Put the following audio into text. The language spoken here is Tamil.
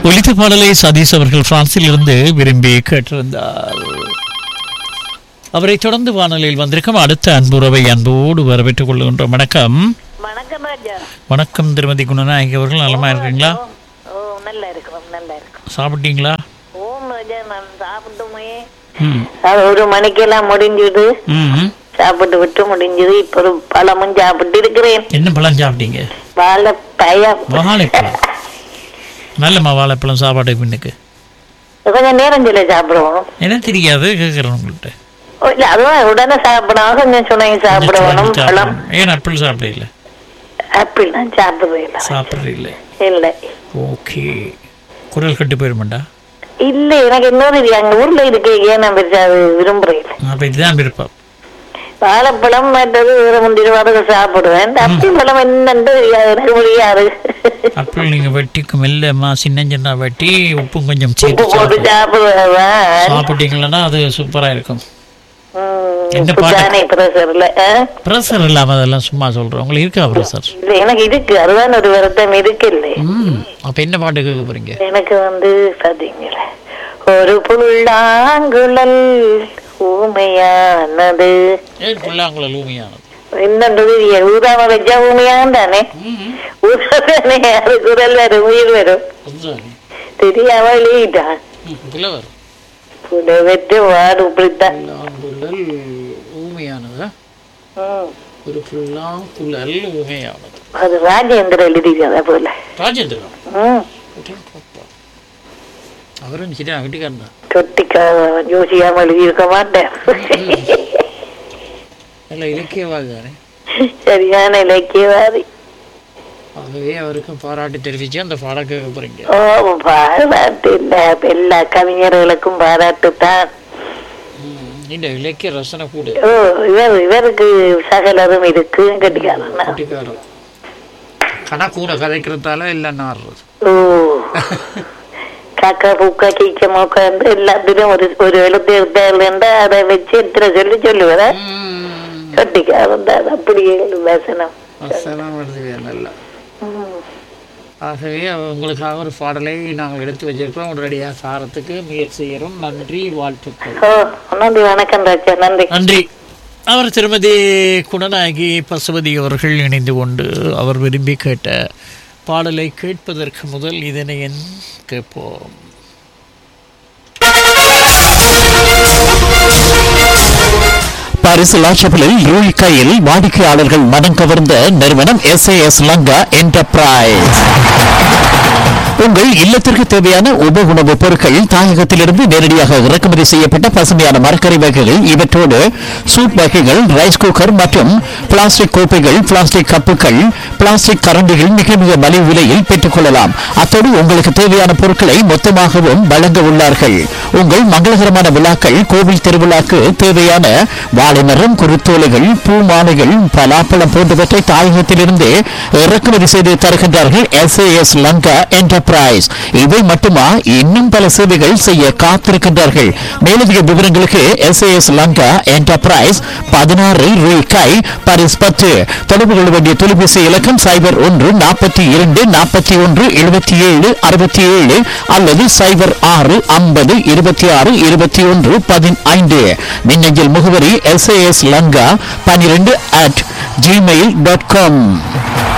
ஒலித்த பாடலை சதீஷ் அவர்கள் பிரான்சில் இருந்து விரும்பி கேட்டிருந்தார் அவரை தொடர்ந்து வானொலியில் வந்திருக்கும் அடுத்த அன்புறவை அன்போடு வரவேற்றுக் கொள்கின்றோம் வணக்கம் வணக்கம் ராஜா வணக்கம் திருமதி குணநாயகி அவர்கள் நலமா இருக்கீங்களா ஓ நல்லா இருக்கிறோம் நல்லா இருக்கிறோம் சாப்பிட்டீங்களா ஓம் ராஜா நான் சாப்பிட்டுமே ம் அது ஒரு மணிக்கெல்லாம் முடிஞ்சுது ம் சாப்பிட்டு விட்டு முடிஞ்சது இப்ப ஒரு பழமும் சாப்பிட்டு இருக்கிறேன் என்ன பழம் சாப்பிட்டீங்க வாழைப்பழம் வாழைப்பழம் நல்லம்மா வாழைப்பழம் சாப்பாடு பின்னுக்கு கொஞ்சம் நேரம் சொல்ல சாப்பிடுவோம் என்ன தெரியாது கேட்குறேன் உங்கள்கிட்ட ஓ, இல்ல அதுவும் உடனே சாப்பிடணும் கொஞ்சம் சொன்னீங்க சாப்பிடணும் பழம் ஏன் ஆப்பிள் சாப்பிடல ஆப்பிள் தான் சாப்பிடுறேன் இல்ல. சாப்பிட்றீங்கள இல்ல ஓகே குரல் கட்டு போயிருமாண்டா இல்ல எனக்கு இன்னொரு இது அங்க ஊர்ல இருக்கு ஏன் நான் பெருசா அது விரும்புறேன் அப்போ இதுதான் விருப்பம் வாழைப்பழம் மற்றது வேற முந்திரி வடகு சாப்பிடுவேன் இந்த அப்பிள் பழம் என்னன்னு தெரியாது, எனக்கு முடியாது ஆப்பிள் நீங்கள் வெட்டிக்கு மெல்லமா சின்ன சின்ன வெட்டி உப்பும் கொஞ்சம் உப்பு சேர்த்து போட்டு சாப்பிடு. சாப்பிடுவேன் சாப்பிட்டீங்களா அது சூப்பராக இருக்கும் என்ன உப்பு பாட்டு? தானே பிரஷர்ல ப்ரெஷர் இல்லாமல் அதெல்லாம் சும்மா சொல்கிறேன் உங்களுக்கு இருக்கா ப்ரெஷர் இல்ல எனக்கு இருக்கு அதுதான் ஒரு வருத்தம் இருக்கு இல்லை ம் அப்போ என்ன பாட்டு கேட்க போகிறீங்க எனக்கு வந்து பாத்தீங்களா ஒரு புல்லாங்குழல் ஊமையானது ஏன் புல்லாங்குழல் லூமியானது என்னன்றது ஊதாம வச்சா ஊமையான் தானே ஊதாமே அது குரல் வரும் உயிர் வரும் அதுதான் தெரியாம எழுதிட்டான் புலவர் புலவற்ற வாடு இப்படித்தான் புல்லாங்குழல் ஊமையானதா ம். ஒரு புல்லாங்குழல் ஊமையானது அது ராஜேந்திர எழுதிக்காத போல ராஜேந்திரன் ம் அவரும் சரியா கட்டிக்காரன் தான் தொட்டிக்காக யோசிக்காம எழுதியிருக்க மாட்டேன் நல்ல இலக்கியவாதி தானே சரியான இலக்கியவாதி ஆகவே அவருக்கு பாராட்டு தெரிவிச்சு அந்த பாடம் கேட்க போறீங்க ஓ பாராட்டு இல்ல எல்லா கவிஞர்களுக்கும் பாராட்டு தான் இந்த இலக்கிய ரசனை கூட ஓ இவர் இவருக்கு சகலரும் இருக்கு கட்டிக்காரன் கட்டிக்காரன் கணா கூட கதைக்கிறதால எல்லாம் நாடுறது ஓ காக்கா பூக்கா கீக்க மூக்காண்டு எல்லாத்திலும் ஒரு ஒரு எழுத்து எடுத்தாருந்தா அதை வச்சு எத்தனை சொல்லி சொல்லுவார கட்டிக்காரன் தான் அப்படியே வசனம் வசனம் எழுதுவே நல்லா ஆகவே உங்களுக்காக ஒரு பாடலை நாங்கள் எடுத்து வச்சிருக்கோம் உடனடியாக சாரத்துக்கு முயற்சி செய்கிறோம் நன்றி வாழ்த்துக்கள் ஓ நன்றி வணக்கம் ராஜா நன்றி நன்றி அவர் திருமதி குணநாயகி பசுபதி அவர்கள் இணைந்து கொண்டு அவர் விரும்பி கேட்ட பாடலை கேட்பதற்கு முதல் இதனை என் கேட்போம் பாரிஸ் லாஷபிளில் யூழிக்கையில் வாடிக்கையாளர்கள் மனம் கவர்ந்த நிறுவனம் எஸ்ஏஎஸ் லங்கா என்டர்பிரைஸ் உங்கள் இல்லத்திற்கு தேவையான உப உணவுப் பொருட்கள் தாயகத்திலிருந்து நேரடியாக இறக்குமதி செய்யப்பட்ட பசுமையான மரக்கறி வகைகள் இவற்றோடு சூப் வகைகள் ரைஸ் குக்கர் மற்றும் பிளாஸ்டிக் கோப்பைகள் பிளாஸ்டிக் கப்புகள் பிளாஸ்டிக் கரண்டிகள் மிக மிக மலிவு விலையில் பெற்றுக்கொள்ளலாம் அத்தோடு உங்களுக்கு தேவையான பொருட்களை மொத்தமாகவும் வழங்க உள்ளார்கள் உங்கள் மங்களகரமான விழாக்கள் கோவில் திருவிழாக்கு தேவையான வாழைமரம் குருத்தோலைகள் பூ மாலைகள் பலாப்பழம் போன்றவற்றை தாயகத்திலிருந்து இறக்குமதி செய்து தருகின்றார்கள் எஸ்ஏஎஸ் லங்கா என்டர்பிரைஸ் இவை மட்டுமா இன்னும் பல சேவைகள் செய்ய காத்திருக்கின்றார்கள் மேலதிக விவரங்களுக்கு எஸ்ஏஎஸ் லங்கா என்டர்பிரைஸ் பதினாறு ரூபாய் பரிஸ் பத்து தொடர்பு கொள்ள வேண்டிய தொலைபேசி இலக்கம் சைபர் ஒன்று நாற்பத்தி இரண்டு நாற்பத்தி ஒன்று எழுபத்தி ஏழு அறுபத்தி ஏழு அல்லது சைபர் ஆறு ஐம்பது இருபத்தி ஆறு இருபத்தி ஒன்று பதினைந்து மின்னஞ்சல் முகவரி எஸ்ஏஎஸ் லங்கா பன்னிரெண்டு அட் ஜிமெயில் டாட் காம்